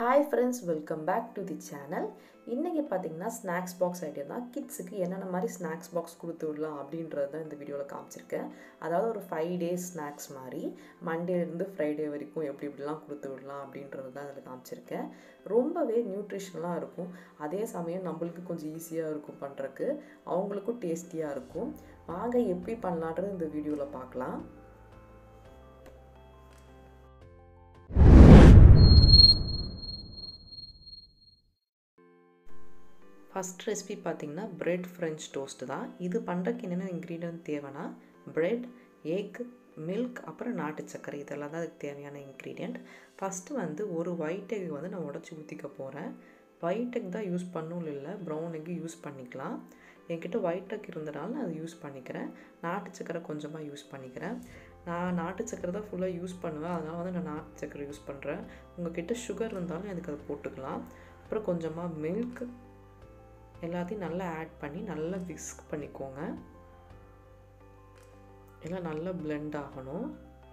hi friends welcome back to the channel இன்றைக்கி பார்த்தீங்கன்னா snacks box idea தான் கிட்ஸுக்கு என்னென்ன மாதிரி ஸ்நாக்ஸ் பாக்ஸ் கொடுத்து விடலாம் அப்படின்றது தான் இந்த வீடியோவில் காமிச்சிருக்கேன் அதாவது ஒரு ஃபைவ் டேஸ் ஸ்நாக்ஸ் மாதிரி மண்டேலேருந்து ஃப்ரைடே வரைக்கும் எப்படி எப்படிலாம் கொடுத்து விடலாம் அப்படின்றது தான் அதில் காமிச்சிருக்கேன் ரொம்பவே நியூட்ரிஷனலாக இருக்கும் அதே சமயம் நம்மளுக்கு கொஞ்சம் ஈஸியாக இருக்கும் பண்ணுறக்கு அவங்களுக்கும் டேஸ்டியாக இருக்கும் வாங்க எப்படி பண்ணலான்றது இந்த வீடியோவில் பார்க்கலாம் ஃபஸ்ட் ரெசிபி பார்த்திங்கன்னா பிரெட் ஃப்ரெஞ்ச் டோஸ்ட் தான் இது பண்ணுறதுக்கு என்னென்ன இன்க்ரீடியன்ட் தேவைன்னா பிரெட் எக் மில்க் அப்புறம் நாட்டு சர்க்கரை இதெல்லாம் தான் அதுக்கு தேவையான இன்க்ரீடியண்ட் ஃபஸ்ட்டு வந்து ஒரு ஒயிட் எக் வந்து நான் உடச்சி ஊற்றிக்க போகிறேன் ஒயிட் எக் தான் யூஸ் பண்ணணும் இல்லை ப்ரௌன் எக் யூஸ் பண்ணிக்கலாம் என்கிட்ட ஒயிட் எக் இருந்தனால நான் அதை யூஸ் பண்ணிக்கிறேன் நாட்டு சர்க்கரை கொஞ்சமாக யூஸ் பண்ணிக்கிறேன் நான் நாட்டு சர்க்கரை தான் ஃபுல்லாக யூஸ் பண்ணுவேன் அதனால் வந்து நான் நாட்டு சர்க்கரை யூஸ் பண்ணுறேன் உங்ககிட்ட சுகர் இருந்தாலும் எனக்கு அதை போட்டுக்கலாம் அப்புறம் கொஞ்சமாக மில்க் எல்லாத்தையும் நல்லா ஆட் பண்ணி நல்லா விஸ்க் பண்ணிக்கோங்க எல்லாம் நல்லா பிளெண்ட் ஆகணும்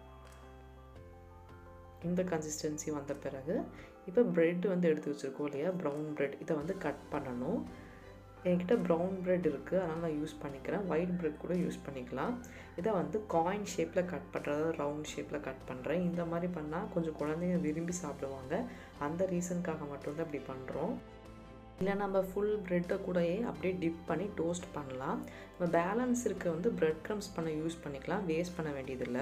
இந்த கன்சிஸ்டன்சி வந்த பிறகு இப்போ ப்ரெட் வந்து எடுத்து வச்சுருக்கோம் இல்லையா ப்ரௌன் ப்ரெட் இதை வந்து கட் பண்ணணும் என்கிட்ட ப்ரௌன் ப்ரெட் இருக்குது அதனால் நான் யூஸ் பண்ணிக்கிறேன் ஒயிட் ப்ரெட் கூட யூஸ் பண்ணிக்கலாம் இதை வந்து காயின் ஷேப்பில் கட் பண்ணுறது ரவுண்ட் ஷேப்பில் கட் பண்ணுறேன் இந்த மாதிரி பண்ணால் கொஞ்சம் குழந்தைங்க விரும்பி சாப்பிடுவாங்க அந்த ரீசனுக்காக மட்டும்தான் இப்படி பண்ணுறோம் இல்லை நம்ம ஃபுல் ப்ரெட்டை கூடயே அப்படியே டிப் பண்ணி டோஸ்ட் பண்ணலாம் நம்ம பேலன்ஸ் இருக்க வந்து ப்ரெட் க்ரம்ஸ் பண்ண யூஸ் பண்ணிக்கலாம் வேஸ்ட் பண்ண வேண்டியதில்லை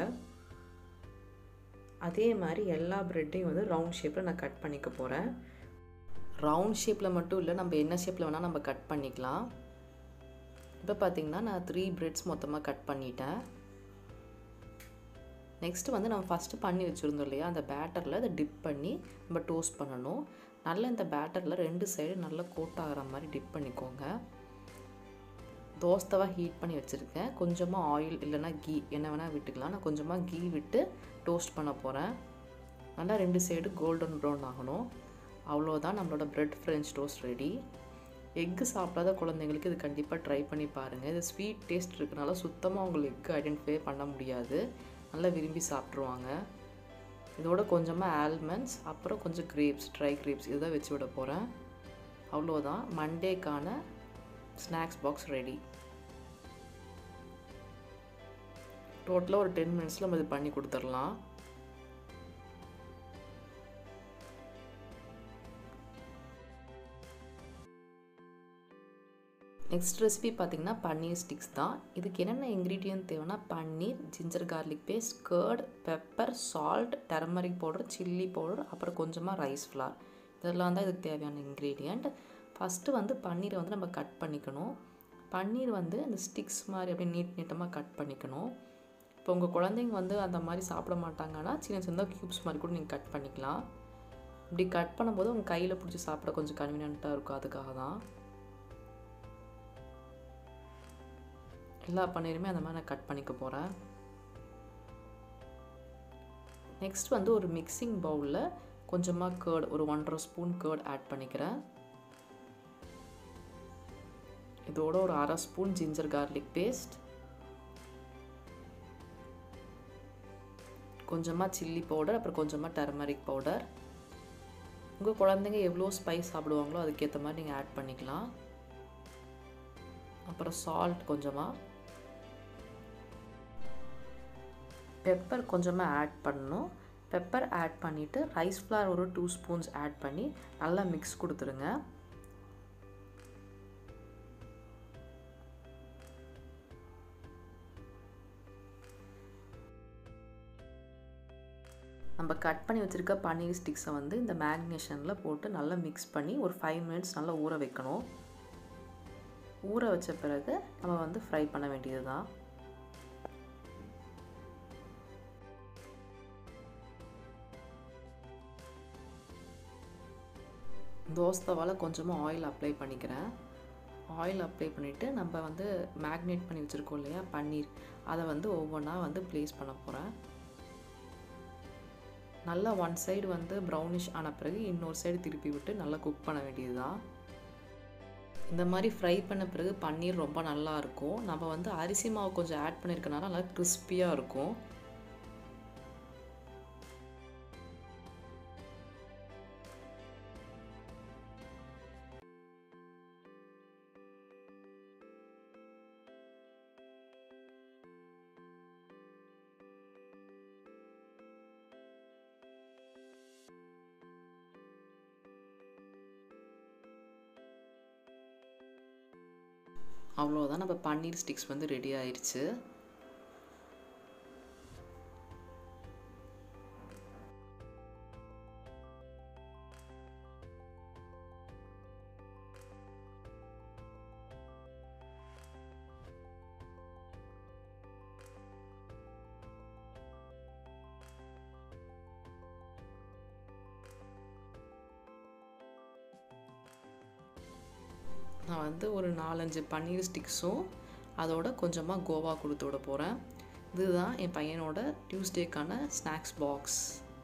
அதே மாதிரி எல்லா ப்ரெட்டையும் வந்து ரவுண்ட் ஷேப்பில் நான் கட் பண்ணிக்க போகிறேன் ரவுண்ட் ஷேப்பில் மட்டும் இல்லை நம்ம என்ன ஷேப்பில் வேணால் நம்ம கட் பண்ணிக்கலாம் இப்போ பார்த்திங்கன்னா நான் த்ரீ ப்ரெட்ஸ் மொத்தமாக கட் பண்ணிட்டேன் நெக்ஸ்ட்டு வந்து நம்ம ஃபஸ்ட்டு பண்ணி வச்சுருந்தோம் இல்லையா அந்த பேட்டரில் அதை டிப் பண்ணி நம்ம டோஸ்ட் பண்ணணும் நல்லா இந்த பேட்டரில் ரெண்டு சைடு நல்லா கோட் ஆகிற மாதிரி டிப் பண்ணிக்கோங்க தோஸ்தவாக ஹீட் பண்ணி வச்சுருக்கேன் கொஞ்சமாக ஆயில் இல்லைனா கீ என்ன வேணால் விட்டுக்கலாம் நான் கொஞ்சமாக கீ விட்டு டோஸ்ட் பண்ண போகிறேன் நல்லா ரெண்டு சைடு கோல்டன் ப்ரௌன் ஆகணும் அவ்வளோதான் நம்மளோட bread French toast ready egg சாப்பிடாத குழந்தைங்களுக்கு இது கண்டிப்பாக ட்ரை பண்ணி பாருங்கள் இது ஸ்வீட் டேஸ்ட் இருக்கனால சுத்தமாக அவங்களுக்கு எக்கு ஐடென்டிஃபை பண்ண முடியாது நல்லா விரும்பி சாப்பிட்ருவாங்க இதோட கொஞ்சமாக ஆல்மண்ட்ஸ் அப்புறம் கொஞ்சம் கிரேப்ஸ் ட்ரை கிரேப்ஸ் இதை வச்சு விட போகிறேன் அவ்வளோதான் மண்டேக்கான ஸ்நாக்ஸ் பாக்ஸ் ரெடி டோட்டலாக ஒரு டென் மினிட்ஸில் நம்ம இது பண்ணி கொடுத்துடலாம் நெக்ஸ்ட் ரெசிபி பார்த்திங்கன்னா பன்னீர் ஸ்டிக்ஸ் தான் இதுக்கு என்னென்ன இன்க்ரீடியன்ட் தேவைன்னா paneer ginger garlic paste curd pepper salt turmeric powder chilli powder அப்புறம் கொஞ்சமாக ரைஸ் ஃப்ளார் இதெல்லாம் தான் இதுக்கு தேவையான இன்க்ரீடியண்ட் ஃபஸ்ட்டு வந்து பன்னீரை வந்து நம்ம கட் பண்ணிக்கணும் பன்னீர் வந்து இந்த ஸ்டிக்ஸ் மாதிரி அப்படியே நீட் நீட்டமாக கட் பண்ணிக்கணும் இப்போ உங்கள் குழந்தைங்க வந்து அந்த மாதிரி சாப்பிட மாட்டாங்கன்னா சின்ன சின்னதாக க்யூப்ஸ் மாதிரி கூட நீங்கள் கட் பண்ணிக்கலாம் இப்படி கட் பண்ணும்போது உங்கள் கையில் பிடிச்சி சாப்பிட கொஞ்சம் கன்வீனியண்ட்டாக இருக்கும் அதுக்காக தான் எல்லா பன்னீருமே அந்த மாதிரி நான் கட் பண்ணிக்க போகிறேன் நெக்ஸ்ட் வந்து ஒரு மிக்சிங் பவுலில் கொஞ்சமாக கேர்ட் ஒரு ஒன்றரை ஸ்பூன் கேர்ட் ஆட் பண்ணிக்கிறேன் இதோட ஒரு அரை ஸ்பூன் ஜிஞ்சர் கார்லிக் பேஸ்ட் கொஞ்சமாக சில்லி பவுடர் அப்புறம் கொஞ்சமாக டர்மரிக் பவுடர் உங்கள் குழந்தைங்க எவ்வளோ ஸ்பைஸ் சாப்பிடுவாங்களோ அதுக்கேற்ற மாதிரி நீங்கள் ஆட் பண்ணிக்கலாம் அப்புறம் சால்ட் கொஞ்சமாக பெப்பர் கொஞ்சமாக ஆட் பண்ணணும் பெப்பர் ஆட் பண்ணிவிட்டு ரைஸ் ஃப்ளார் ஒரு டூ ஸ்பூன்ஸ் ஆட் பண்ணி நல்லா மிக்ஸ் கொடுத்துருங்க நம்ம கட் பண்ணி வச்சுருக்க பன்னீர் ஸ்டிக்ஸை வந்து இந்த மேக்னேஷனில் போட்டு நல்லா மிக்ஸ் பண்ணி ஒரு ஃபைவ் மினிட்ஸ் நல்லா ஊற வைக்கணும் ஊற வச்ச பிறகு நம்ம வந்து ஃப்ரை பண்ண வேண்டியது தான் தோஸ்தவால் கொஞ்சமாக ஆயில் அப்ளை பண்ணிக்கிறேன் ஆயில் அப்ளை பண்ணிவிட்டு நம்ம வந்து மேக்னேட் பண்ணி வச்சுருக்கோம் இல்லையா பன்னீர் அதை வந்து ஒவ்வொன்றா வந்து ப்ளேஸ் பண்ண போகிறேன் நல்லா ஒன் சைடு வந்து ப்ரௌனிஷ் ஆன பிறகு இன்னொரு சைடு திருப்பி விட்டு நல்லா குக் பண்ண வேண்டியது தான் இந்த மாதிரி ஃப்ரை பண்ண பிறகு பன்னீர் ரொம்ப நல்லா இருக்கும் நம்ம வந்து அரிசி மாவு கொஞ்சம் ஆட் பண்ணியிருக்கனால நல்லா கிறிஸ்பியாக இருக்கும் அவ்வளோதான் நம்ம பன்னீர் ஸ்டிக்ஸ் வந்து ரெடி ஆயிடுச்சு நான் வந்து ஒரு நாலஞ்சு பன்னீர் ஸ்டிக்ஸும் அதோட கொஞ்சமாக கோவா கொடுத்து விட போகிறேன் இதுதான் என் பையனோட டியூஸ்டேக்கான ஸ்நாக்ஸ் பாக்ஸ்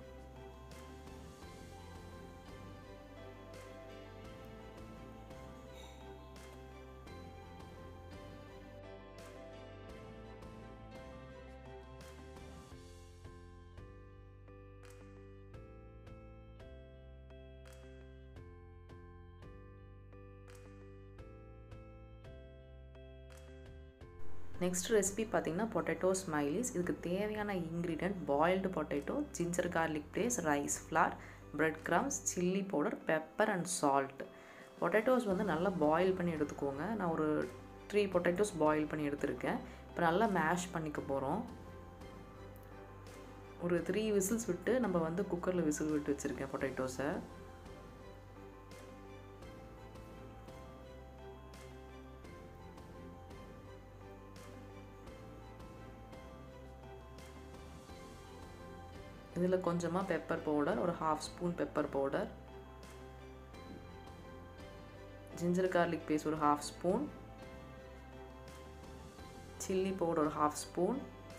நெக்ஸ்ட் ரெசிபி பார்த்தீங்கன்னா பொட்டேட்டோ ஸ்மைலிஸ் இதுக்கு தேவையான ingredient boiled potato ginger garlic paste rice flour bread crumbs chilli powder pepper and salt potatoes வந்து நல்லா பாயில் பண்ணி எடுத்துக்கோங்க நான் ஒரு த்ரீ பொட்டேட்டோஸ் பாயில் பண்ணி எடுத்திருக்கேன் இப்போ நல்லா மேஷ் பண்ணிக்க போகிறோம் ஒரு த்ரீ விசில்ஸ் விட்டு நம்ம வந்து குக்கரில் விசில் விட்டு வச்சுருக்கேன் பொட்டேட்டோஸை இதில் கொஞ்சமாக பெப்பர் பவுடர் ஒரு half spoon pepper powder ginger garlic paste ஒரு ஹாஃப் ஸ்பூன் சில்லி பவுடர் ஒரு ஹாஃப் ஸ்பூன்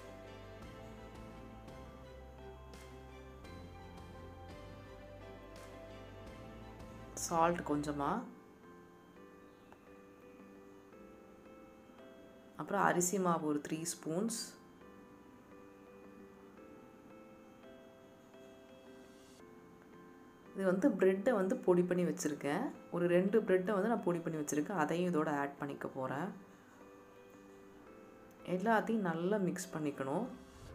சால்ட் கொஞ்சமாக அப்புறம் அரிசி மாவு ஒரு த்ரீ ஸ்பூன்ஸ் இது வந்து ப்ரெட்டை வந்து பொடி பண்ணி வச்சுருக்கேன் ஒரு ரெண்டு ப்ரெட்டை வந்து நான் பொடி பண்ணி வச்சுருக்கேன் அதையும் இதோட ஆட் பண்ணிக்க போகிறேன் எல்லாத்தையும் நல்லா மிக்ஸ் பண்ணிக்கணும்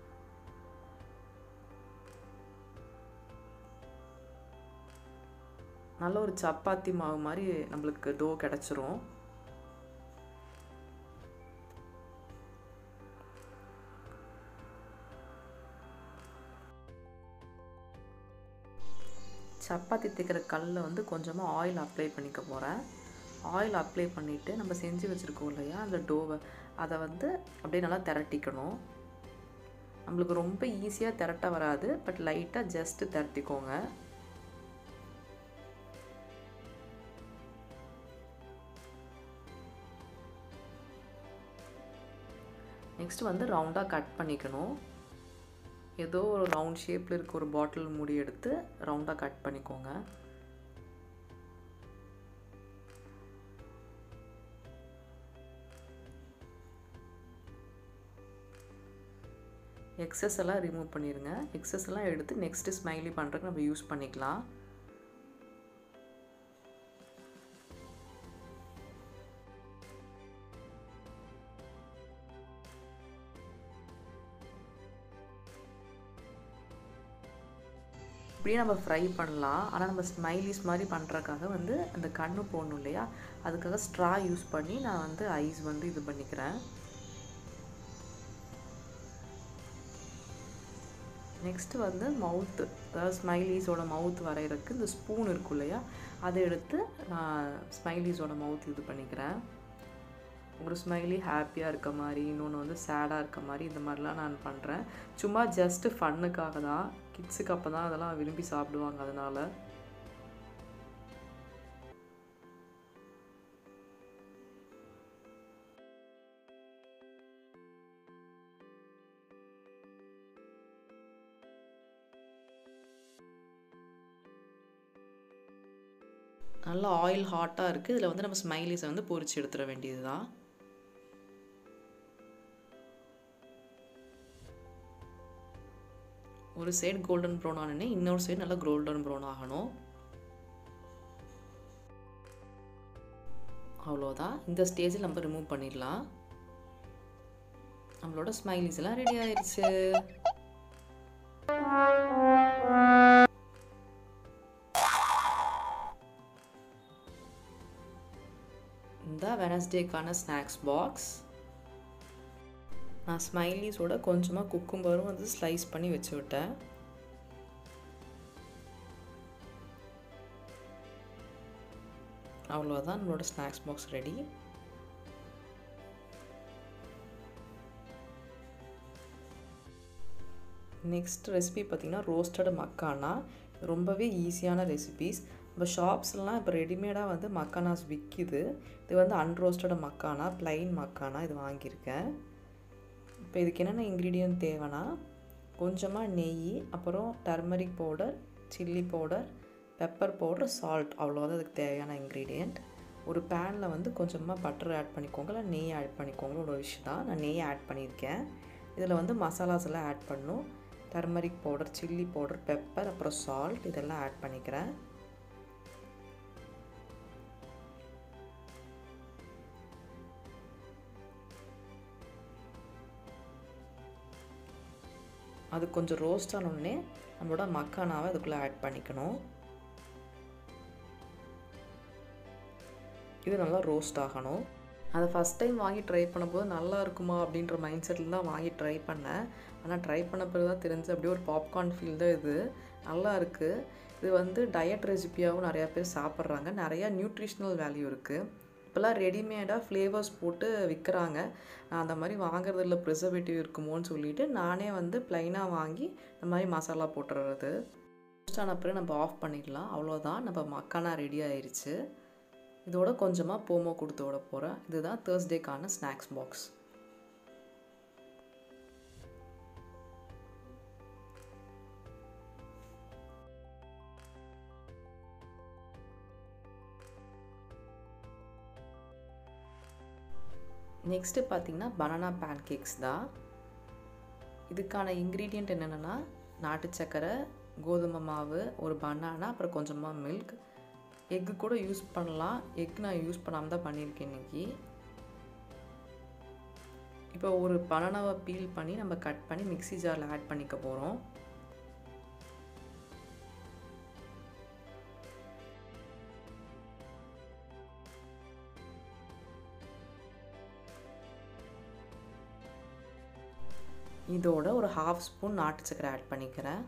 நல்ல ஒரு சப்பாத்தி மாவு மாதிரி நம்மளுக்கு டோ கிடச்சிரும் சப்பாத்தி தைக்கிற கல்லில் வந்து கொஞ்சமாக ஆயில் அப்ளை பண்ணிக்க போகிறேன் ஆயில் அப்ளை பண்ணிவிட்டு நம்ம செஞ்சு வச்சுருக்கோம் இல்லையா அந்த டோவை அதை வந்து அப்படியே நல்லா திரட்டிக்கணும் நம்மளுக்கு ரொம்ப ஈஸியாக திரட்ட வராது பட் லைட்டாக ஜஸ்ட்டு திரட்டிக்கோங்க நெக்ஸ்ட் வந்து ரவுண்டாக கட் பண்ணிக்கணும் ஏதோ ஒரு ரவுண்ட் ஷேப்பில் இருக்க ஒரு பாட்டில் மூடி எடுத்து ரவுண்டாக கட் பண்ணிக்கோங்க எக்ஸஸ் எல்லாம் ரிமூவ் பண்ணிடுங்க எக்ஸஸ் எல்லாம் எடுத்து நெக்ஸ்ட்டு ஸ்மைலி பண்ணுறதுக்கு நம்ம யூஸ் பண்ணிக்கலாம் இப்படியே நம்ம ஃப்ரை பண்ணலாம் ஆனால் நம்ம ஸ்மைலிஸ் மாதிரி பண்ணுறக்காக வந்து அந்த கண்ணு போடணும் இல்லையா அதுக்காக ஸ்ட்ரா யூஸ் பண்ணி நான் வந்து ஐஸ் வந்து இது பண்ணிக்கிறேன் நெக்ஸ்ட்டு வந்து மவுத்து அதாவது ஸ்மைலீஸோட மவுத் வரைகிறதுக்கு இந்த ஸ்பூன் இருக்கும் இல்லையா அதை எடுத்து நான் ஸ்மைலீஸோட மவுத் இது பண்ணிக்கிறேன் ஒரு ஸ்மைலி ஹாப்பியாக இருக்க மாதிரி இன்னொன்று வந்து சேடாக இருக்க மாதிரி இந்த மாதிரிலாம் நான் பண்ணுறேன் சும்மா ஜஸ்ட்டு ஃபன்னுக்காக தான் கிட்ஸுக்கு அப்போ தான் அதெல்லாம் விரும்பி சாப்பிடுவாங்க அதனால் நல்லா ஆயில் ஹாட்டாக இருக்குது இதில் வந்து நம்ம ஸ்மைலிஸை வந்து பொரிச்சு எடுத்துட வேண்டியது தான் ஒரு சைடு கோல்டன் ப்ரௌன் ஆனோடனே இன்னொரு சைடு நல்லா கோல்டன் ப்ரௌன் ஆகணும் அவ்வளோதான் இந்த ஸ்டேஜில் நம்ம ரிமூவ் பண்ணிடலாம் நம்மளோட ஸ்மைலிஸ் எல்லாம் ரெடி ஆயிடுச்சு இந்த இதுதான் வெனஸ்டேக்கான ஸ்நாக்ஸ் பாக்ஸ் நான் ஸ்மைலிஸோட கொஞ்சமாக குக்கும்பரும் வந்து ஸ்லைஸ் பண்ணி வச்சு விட்டேன் அவ்வளோதான் நம்மளோட snacks box ready next recipe பார்த்திங்கன்னா ரோஸ்டட் மக்கானா ரொம்பவே ஈஸியான ரெசிபீஸ் இப்போ ஷாப்ஸ்லாம் இப்போ ரெடிமேடாக வந்து மக்கானாஸ் விற்கிது இது வந்து அன்ரோஸ்டட் மக்கானா ப்ளைன் மக்கானா இது வாங்கியிருக்கேன் இப்போ இதுக்கு என்னென்ன இன்க்ரீடியன்ட் தேவைன்னா கொஞ்சமாக நெய் அப்புறம் turmeric powder chilli powder pepper powder salt அவ்வளோதான் அதுக்கு தேவையான இன்க்ரீடியண்ட் ஒரு பேனில் வந்து கொஞ்சமாக பட்டர் ஆட் பண்ணிக்கோங்க இல்லை நெய் ஆட் பண்ணிக்கோங்க ஒரு விஷயம் தான் நான் நெய் ஆட் பண்ணியிருக்கேன் இதில் வந்து மசாலாஸ் எல்லாம் ஆட் பண்ணும் turmeric powder chilli powder pepper அப்புறம் சால்ட் இதெல்லாம் ஆட் பண்ணிக்கிறேன் அது கொஞ்சம் ரோஸ்ட் ஆனோடனே நம்மளோட மக்கானாவை அதுக்குள்ளே ஆட் பண்ணிக்கணும் இது நல்லா ரோஸ்ட் ஆகணும் அதை ஃபஸ்ட் டைம் வாங்கி ட்ரை பண்ணும்போது நல்லா இருக்குமா அப்படின்ற மைண்ட் செட்டில் தான் வாங்கி ட்ரை பண்ணேன் ஆனால் ட்ரை பண்ண பிறகு தான் தெரிஞ்சு அப்படியே ஒரு பாப்கார்ன் ஃபீல் தான் இது நல்லா இருக்குது இது வந்து டயட் ரெசிபியாகவும் நிறையா பேர் சாப்பிட்றாங்க நிறையா நியூட்ரிஷ்னல் வேல்யூ இருக்குது இப்போல்லாம் ரெடிமேடாக ஃப்ளேவர்ஸ் போட்டு விற்கிறாங்க நான் அந்த மாதிரி வாங்குறதுல ப்ரிசர்வேட்டிவ் இருக்குமோன்னு சொல்லிட்டு நானே வந்து ப்ளைனாக வாங்கி இந்த மாதிரி மசாலா போட்டுறது ரோஸ்ட் ஆன பிறகு நம்ம ஆஃப் பண்ணிடலாம் அவ்வளோதான் நம்ம மக்கானா ரெடி ஆயிடுச்சு இதோட கொஞ்சமாக போமோ கொடுத்து விட போகிறேன் இதுதான் தேர்ஸ்டேக்கான ஸ்நாக்ஸ் பாக்ஸ் நெக்ஸ்ட்டு பார்த்திங்கன்னா பனானா பேன் கேக்ஸ் தான் இதுக்கான இன்க்ரீடியண்ட் என்னென்னா நாட்டு சக்கரை கோதுமை மாவு ஒரு பனானா அப்புறம் கொஞ்சமாக மில்க் எக்கு கூட யூஸ் பண்ணலாம் எக் நான் யூஸ் பண்ணாமல் தான் பண்ணியிருக்கேன் இன்றைக்கி இப்போ ஒரு பனானாவை பீல் பண்ணி நம்ம கட் பண்ணி மிக்சி ஜாரில் ஆட் பண்ணிக்க போகிறோம் இதோட ஒரு ஹாஃப் ஸ்பூன் நாட்டு சக்கரை ஆட் பண்ணிக்கிறேன்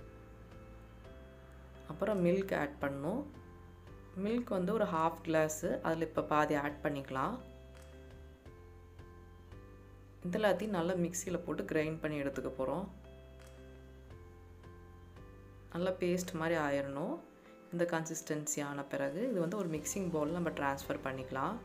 அப்புறம் மில்க் ஆட் பண்ணும் மில்க் வந்து ஒரு ஹாஃப் கிளாஸு அதில் இப்போ பாதி ஆட் பண்ணிக்கலாம் இது எல்லாத்தையும் நல்லா மிக்சியில் போட்டு கிரைண்ட் பண்ணி எடுத்துக்க போகிறோம் நல்லா பேஸ்ட் மாதிரி ஆயிடணும் இந்த கன்சிஸ்டன்சி ஆன பிறகு இது வந்து ஒரு மிக்சிங் பவுலில் நம்ம ட்ரான்ஸ்ஃபர் பண்ணிக்கலாம்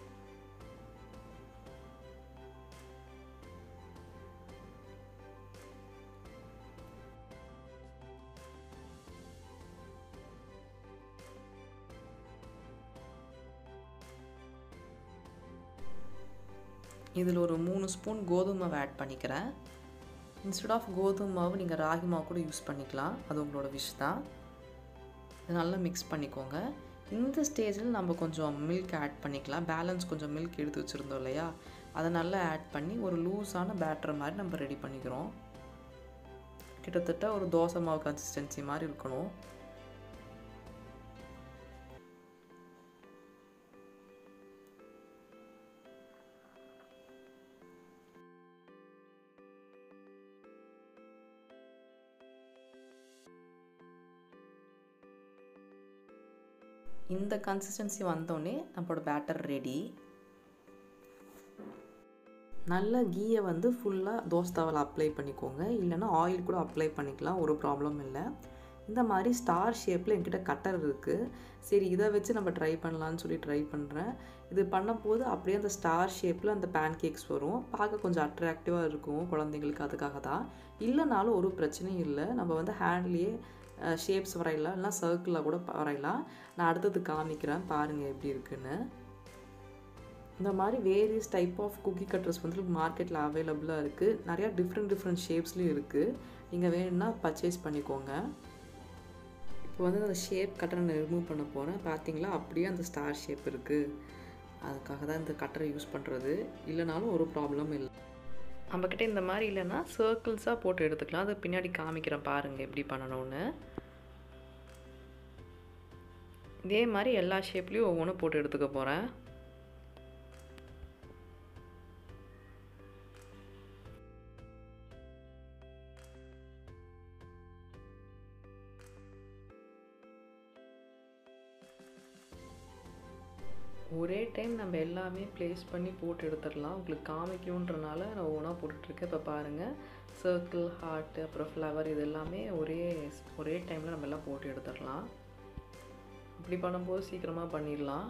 இதில் ஒரு மூணு ஸ்பூன் கோதுமை மாவு ஆட் பண்ணிக்கிறேன் இன்ஸ்டெட் ஆஃப் கோதுமை மாவு நீங்கள் ராகி மாவு கூட யூஸ் பண்ணிக்கலாம் அது உங்களோட விஷ் தான் இது நல்லா மிக்ஸ் பண்ணிக்கோங்க இந்த ஸ்டேஜில் நம்ம கொஞ்சம் மில்க் ஆட் பண்ணிக்கலாம் பேலன்ஸ் கொஞ்சம் மில்க் எடுத்து வச்சுருந்தோம் இல்லையா அதை நல்லா ஆட் பண்ணி ஒரு லூஸான பேட்டர் மாதிரி நம்ம ரெடி பண்ணிக்கிறோம் கிட்டத்தட்ட ஒரு தோசை மாவு கன்சிஸ்டன்சி மாதிரி இருக்கணும் இந்த கன்சிஸ்டன்சி வந்தோடனே நம்மளோட பேட்டர் ரெடி நல்ல கீயை வந்து ஃபுல்லாக தோசை தவலை அப்ளை பண்ணிக்கோங்க இல்லைன்னா ஆயில் கூட அப்ளை பண்ணிக்கலாம் ஒரு ப்ராப்ளம் இல்லை இந்த மாதிரி ஸ்டார் ஷேப்பில் என்கிட்ட கட்டர் இருக்குது சரி இதை வச்சு நம்ம ட்ரை பண்ணலான்னு சொல்லி ட்ரை பண்ணுறேன் இது பண்ணும்போது அப்படியே அந்த ஸ்டார் ஷேப்பில் அந்த பேன் கேக்ஸ் வரும் பார்க்க கொஞ்சம் அட்ராக்டிவாக இருக்கும் குழந்தைங்களுக்கு அதுக்காக தான் இல்லைனாலும் ஒரு பிரச்சனையும் இல்லை நம்ம வந்து ஹேண்ட்லேயே ஷேப்ஸ் வரையலாம் இல்லைனா சர்க்கிளில் கூட வரையலாம் நான் அடுத்தது காமிக்கிறேன் பாருங்கள் எப்படி இருக்குன்னு இந்த மாதிரி various type of cookie cutters வந்து மார்க்கெட்டில் அவைலபிளாக இருக்குது நிறையா டிஃப்ரெண்ட் டிஃப்ரெண்ட் ஷேப்ஸ்லேயும் இருக்குது நீங்கள் வேணும்னா பர்ச்சேஸ் பண்ணிக்கோங்க இப்போ வந்து அந்த ஷேப் கட்டரை நான் ரிமூவ் பண்ண போகிறேன் பார்த்தீங்களா அப்படியே அந்த ஸ்டார் ஷேப் இருக்குது அதுக்காக தான் இந்த கட்டரை யூஸ் பண்ணுறது இல்லைனாலும் ஒரு ப்ராப்ளம் இல்லை நம்மக்கிட்ட இந்த மாதிரி இல்லைன்னா சர்க்கிள்ஸாக போட்டு எடுத்துக்கலாம் அது பின்னாடி காமிக்கிறேன் பாருங்கள் எப்படி பண்ணணும்னு இதே மாதிரி எல்லா ஷேப்லேயும் ஒவ்வொன்றும் போட்டு எடுத்துக்க போகிறேன் ஒரே டைம் நம்ம எல்லாமே ப்ளேஸ் பண்ணி போட்டு எடுத்துடலாம் உங்களுக்கு காமிக்கணுன்றனால நான் ஒவ்வொன்றா போட்டுட்ருக்கேன் இப்போ பாருங்கள் சர்க்கிள் ஹார்ட்டு அப்புறம் ஃப்ளவர் இது எல்லாமே ஒரே ஒரே டைமில் நம்ம எல்லாம் போட்டு எடுத்துடலாம் இப்படி பண்ணும்போது சீக்கிரமாக பண்ணிடலாம்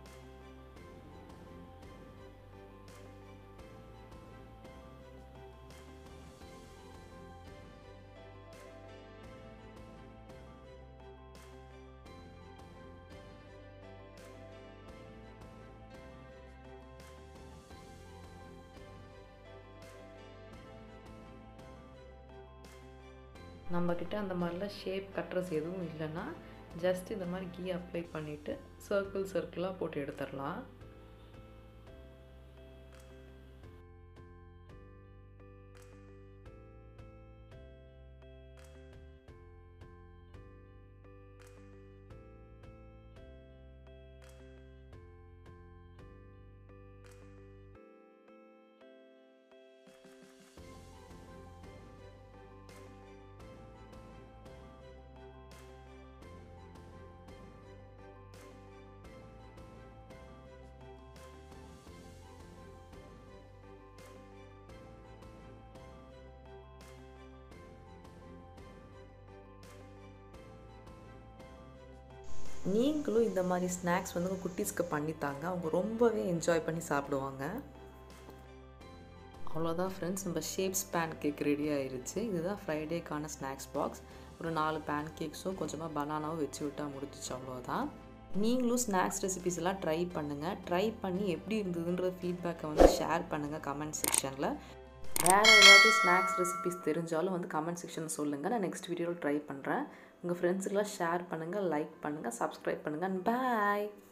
நம்மக்கிட்ட அந்த மாதிரிலாம் ஷேப் கட்டுறது எதுவும் இல்லைன்னா ஜஸ்ட் இந்த மாதிரி கீ அப்ளை பண்ணிவிட்டு சர்க்கிள் சர்க்கிளாக போட்டு எடுத்துடலாம் நீங்களும் இந்த மாதிரி ஸ்நாக்ஸ் வந்து உங்கள் குட்டீஸ்க்கு பண்ணித்தாங்க அவங்க ரொம்பவே என்ஜாய் பண்ணி சாப்பிடுவாங்க அவ்வளோதான் ஃப்ரெண்ட்ஸ் நம்ம ஷேப்ஸ் பேன் கேக் ரெடி ஆயிருச்சு இதுதான் ஃப்ரைடேக்கான ஸ்நாக்ஸ் பாக்ஸ் ஒரு நாலு பேன் கேக்ஸும் கொஞ்சமாக பனானாவும் வச்சு விட்டால் முடிஞ்சிச்சு அவ்வளோதான் நீங்களும் ஸ்நாக்ஸ் ரெசிபிஸ் எல்லாம் ட்ரை பண்ணுங்கள் ட்ரை பண்ணி எப்படி இருந்ததுன்ற ஃபீட்பேக்கை வந்து ஷேர் பண்ணுங்கள் கமெண்ட் செக்ஷனில் வேறு ஏதாவது ஸ்நாக்ஸ் ரெசிபிஸ் தெரிஞ்சாலும் வந்து கமெண்ட் செக்ஷன் சொல்லுங்கள் நான் நெக்ஸ்ட் வீடியோவில் ட்ரை பண்ணுறேன் உங்கள் ஃப்ரெண்ட்ஸுக்கெல்லாம் ஷேர் பண்ணுங்கள் லைக் பண்ணுங்கள் சப்ஸ்கிரைப் பண்ணுங்கள் பாய்